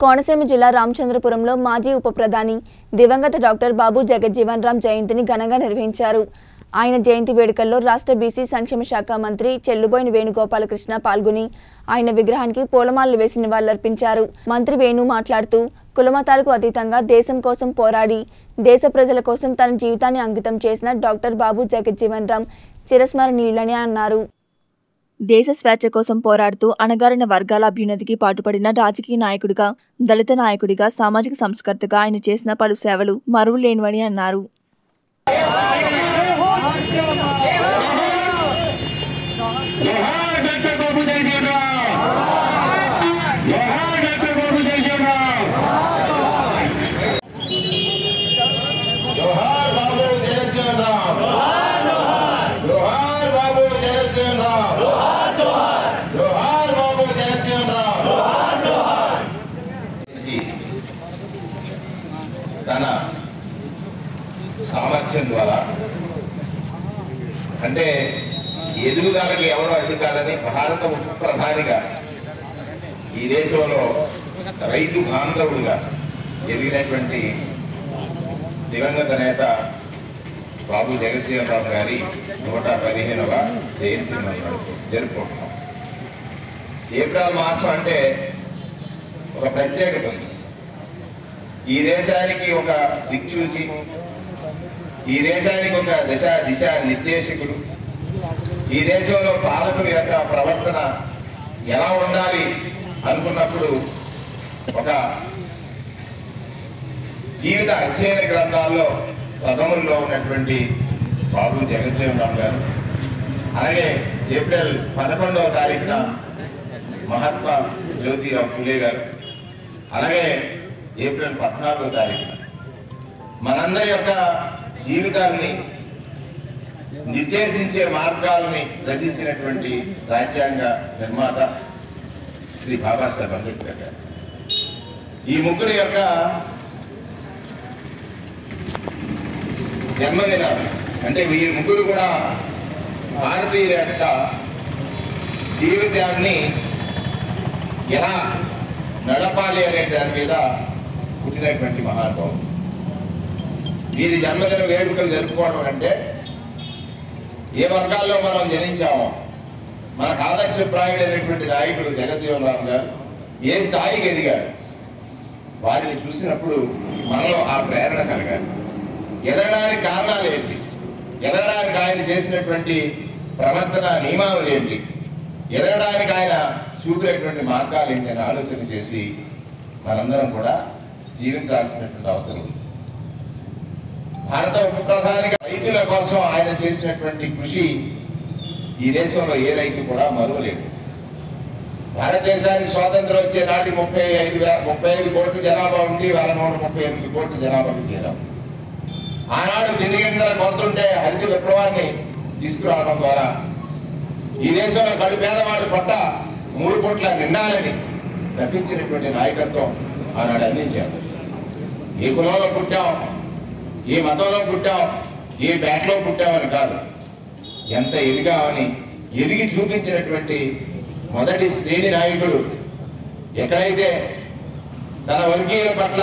కోనసీమ జిల్లా రామచంద్రపురంలో మాజీ ఉప ప్రధాని దివంగత డాక్టర్ బాబు జగజ్జీవన్ రామ్ జయంతిని ఘనంగా నిర్వహించారు ఆయన జయంతి వేడుకల్లో రాష్ట్ర బీసీ సంక్షేమ శాఖ మంత్రి చెల్లుబోయిన వేణుగోపాలకృష్ణ పాల్గొని ఆయన విగ్రహానికి పూలమాలలు వేసి నివాళులర్పించారు మంత్రి వేణు మాట్లాడుతూ కులమతాలకు అతీతంగా దేశం కోసం పోరాడి దేశ ప్రజల కోసం తన జీవితాన్ని అంకితం చేసిన డాక్టర్ బాబు జగజ్జీవన్ రామ్ చిరస్మరణీయులని అన్నారు దేశ స్వేచ్ఛ కోసం పోరాడుతూ అణగారిన వర్గాల అభ్యున్నతికి పాటుపడిన రాజకీయ నాయకుడిగా దళిత నాయకుడిగా సామాజిక సంస్కర్తగా ఆయన చేసిన పలు సేవలు మరువులేనివని అన్నారు जोहार डॉक्टर बाबू जगजीवनराव जोहार डॉक्टर बाबू जगजीवनराव जोहार बाबू जगजीवनराव जोहार बाबू जगजीवनराव जोहार बाबू जगजीवनराव जी తన సామర్థ్యం ద్వారా అంటే ఎదుగుదలకి ఎవరు అడ్డు కాదని భారత ఉప ప్రధానిగా ఈ దేశంలో రైతు బాంధవుడుగా ఎదిగినటువంటి దివంగత నేత బాబు జగజ్జీవనరావు గారి నూట పదిహేనవ జయంతి మనం జరుపుకుంటున్నాం ఏప్రిల్ మాసం అంటే ఒక ప్రత్యేకత ఉంది ఈ దేశానికి ఒక దిక్చూసి ఈ దేశానికి ఒక దిశ దిశ నిర్దేశకుడు ఈ దేశంలో పాలకుల యొక్క ప్రవర్తన ఎలా ఉండాలి అనుకున్నప్పుడు ఒక జీవిత అధ్యయన గ్రంథాల్లో ప్రథముల్లో ఉన్నటువంటి బాబు జగజ్జీవనరావు గారు అలాగే ఏప్రిల్ పదకొండవ తారీఖున మహాత్మా జ్యోతిరావు పూలే గారు అలాగే ఏప్రిల్ పద్నాలుగో తారీఖున మనందరి యొక్క జీవితాన్ని నిర్దేశించే మార్గాల్ని రచించినటువంటి రాజ్యాంగ నిర్మాత శ్రీ బాబాసాహెబ్ అంబేద్కర్ గారు ఈ ముగ్గురు యొక్క జన్మదినాలు అంటే వీరి ముగ్గురు కూడా భారతీయుల యొక్క జీవితాన్ని ఎలా నడపాలి అనే దాని మీద పుట్టినటువంటి మహానుభావులు వీరి జన్మదిన వేడుకలు జరుపుకోవడం అంటే ఏ వర్గాల్లో మనం జనించామో మనకు ఆదర్శప్రాయుడైనటువంటి నాయకుడు జగజ్జీవన్ రామ్ గారు ఏ స్థాయికి ఎదిగారు వారిని చూసినప్పుడు మనలో ఆ ప్రేరణ కలగాలి ఎదగడానికి కారణాలు ఏంటి ఎదగడానికి ఆయన చేసినటువంటి ప్రవర్తన నియమావళి ఏంటి ఎదగడానికి ఆయన చూపినటువంటి మార్గాలు ఏంటి అని ఆలోచన చేసి మనందరం కూడా జీవించాల్సినటువంటి అవసరం ఉంది భారత ఉప ప్రధానిగా రైతుల కోసం ఆయన చేసినటువంటి కృషి ఈ దేశంలో ఏ రైతు కూడా మరువలేదు భారతదేశానికి స్వాతంత్రం వచ్చే నాటి ముప్పై ఐదు వే- ముప్పై ఐదు కోట్ల జనాభా ఉండి వాళ్ళ నూట ముప్పై ఎనిమిది కోట్ల జనాభాకి చేరాం ఆనాడు తిండి గింజల కొడుతుంటే హరిత విప్లవాన్ని తీసుకురావడం ద్వారా ఈ దేశంలో కడు పేదవాడు పొట్ట మూడు కోట్ల నిండాలని తప్పించినటువంటి నాయకత్వం ఆనాడు అందించారు ఏ కులంలో పుట్టాం ఏ మతంలో పుట్టాం ఏ బ్యాట్లో పుట్టామని కాదు ఎంత ఎదిగామని ఎదిగి చూపించినటువంటి మొదటి శ్రేణి నాయకుడు ఎక్కడైతే తన వర్గీయుల పట్ల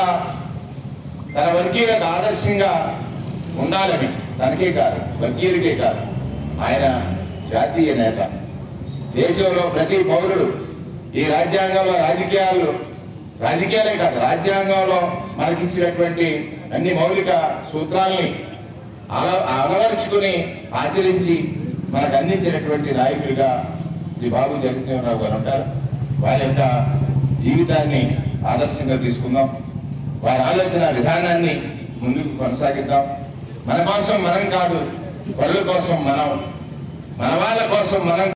తన వర్గీయులకు ఆదర్శంగా ఉండాలని తనకే కాదు వర్గీయులకే కాదు ఆయన జాతీయ నేత దేశంలో ప్రతి పౌరుడు ఈ రాజ్యాంగంలో రాజకీయాలు రాజకీయాలే కాదు రాజ్యాంగంలో మనకిచ్చినటువంటి అన్ని మౌలిక సూత్రాల్ని అల అలవరుచుకుని ఆచరించి మనకు అందించినటువంటి నాయకుడిగా శ్రీ బాబు జగజ్జీవనరావు గారు ఉంటారు వారి యొక్క జీవితాన్ని ఆదర్శంగా తీసుకుందాం వారి ఆలోచన విధానాన్ని ముందుకు కొనసాగిద్దాం మన కోసం మనం కాదు పరుల కోసం మనం మన వాళ్ళ కోసం మనం